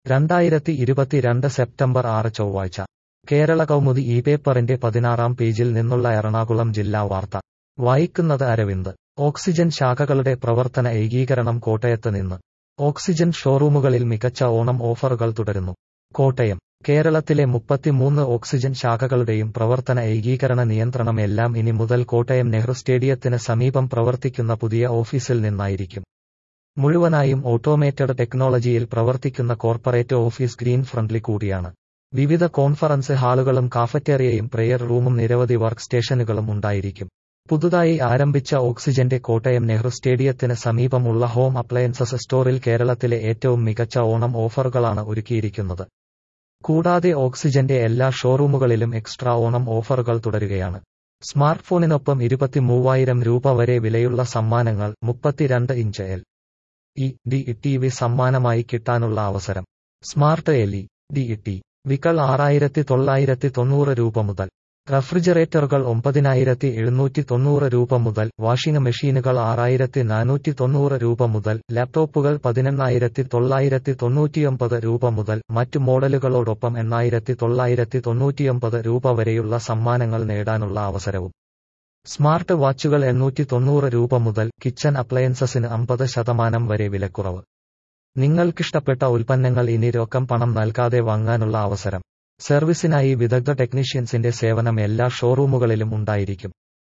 രണ്ടായിരത്തി ഇരുപത്തിരണ്ട് സെപ്റ്റംബർ ആറ് ചൊവ്വാഴ്ച കേരള കൗമുദി ഈ പേപ്പറിന്റെ പതിനാറാം പേജിൽ നിന്നുള്ള എറണാകുളം ജില്ലാ വാർത്ത വായിക്കുന്നത് അരവിന്ദ് ഓക്സിജൻ ശാഖകളുടെ പ്രവർത്തന ഏകീകരണം കോട്ടയത്ത് നിന്ന് ഓക്സിജൻ ഷോറൂമുകളിൽ മികച്ച ഓണം ഓഫറുകൾ തുടരുന്നു കോട്ടയം കേരളത്തിലെ മുപ്പത്തിമൂന്ന് ഓക്സിജൻ ശാഖകളുടെയും പ്രവർത്തന ഏകീകരണ നിയന്ത്രണം എല്ലാം ഇനി മുതൽ കോട്ടയം നെഹ്റു സ്റ്റേഡിയത്തിന് സമീപം പ്രവർത്തിക്കുന്ന പുതിയ ഓഫീസിൽ നിന്നായിരിക്കും മുഴുവനായും ഓട്ടോമേറ്റഡ് ടെക്നോളജിയിൽ പ്രവർത്തിക്കുന്ന കോർപ്പറേറ്റ് ഓഫീസ് ഗ്രീൻ ഫ്രണ്ട്ലി കൂടിയാണ് വിവിധ കോൺഫറൻസ് ഹാളുകളും കാഫറ്റേറിയയും പ്രെയർ റൂമും നിരവധി വർക്ക് സ്റ്റേഷനുകളും ഉണ്ടായിരിക്കും പുതുതായി ആരംഭിച്ച ഓക്സിജന്റെ കോട്ടയം നെഹ്റു സ്റ്റേഡിയത്തിന് സമീപമുള്ള ഹോം അപ്ലയൻസസ് സ്റ്റോറിൽ കേരളത്തിലെ ഏറ്റവും മികച്ച ഓണം ഓഫറുകളാണ് ഒരുക്കിയിരിക്കുന്നത് കൂടാതെ ഓക്സിജന്റെ എല്ലാ ഷോറൂമുകളിലും എക്സ്ട്രാ ഓണം ഓഫറുകൾ തുടരുകയാണ് സ്മാർട്ട് ഫോണിനൊപ്പം ഇരുപത്തിമൂവായിരം രൂപ വരെ വിലയുള്ള സമ്മാനങ്ങൾ മുപ്പത്തിരണ്ട് inch L E D T V സമ്മാനമായി കിട്ടാനുള്ള അവസരം smart L E D T വികൾ ആറായിരത്തി തൊള്ളായിരത്തി തൊണ്ണൂറ് രൂപ മുതൽ റഫ്രിജറേറ്ററുകൾ ഒമ്പതിനായിരത്തി എഴുന്നൂറ്റി തൊണ്ണൂറ് രൂപ മുതൽ വാഷിംഗ് മെഷീനുകൾ ആറായിരത്തി നാനൂറ്റി തൊണ്ണൂറ് രൂപ മുതൽ ലാപ്ടോപ്പുകൾ പതിനെണ്ണായിരത്തി തൊള്ളായിരത്തി തൊണ്ണൂറ്റിയൊമ്പത് രൂപ മുതൽ മറ്റു മോഡലുകളോടൊപ്പം എണ്ണായിരത്തി തൊള്ളായിരത്തി തൊണ്ണൂറ്റിയൊമ്പത് രൂപ വരെയുള്ള സമ്മാനങ്ങൾ നേടാനുള്ള അവസരവും സ്മാർട്ട് വാച്ചുകൾ എണ്ണൂറ്റി തൊണ്ണൂറ് രൂപ മുതൽ കിച്ചൺ അപ്ലയൻസസിന് അമ്പത് ശതമാനം വരെ വിലക്കുറവ് നിങ്ങൾക്കിഷ്ടപ്പെട്ട ഉൽപ്പന്നങ്ങൾ ഇനി രൊക്കം പണം നൽകാതെ വാങ്ങാനുള്ള അവസരം സർവീസിനായി വിദഗ്ധ ടെക്നീഷ്യൻസിന്റെ സേവനം എല്ലാ ഷോറൂമുകളിലും ഉണ്ടായിരിക്കും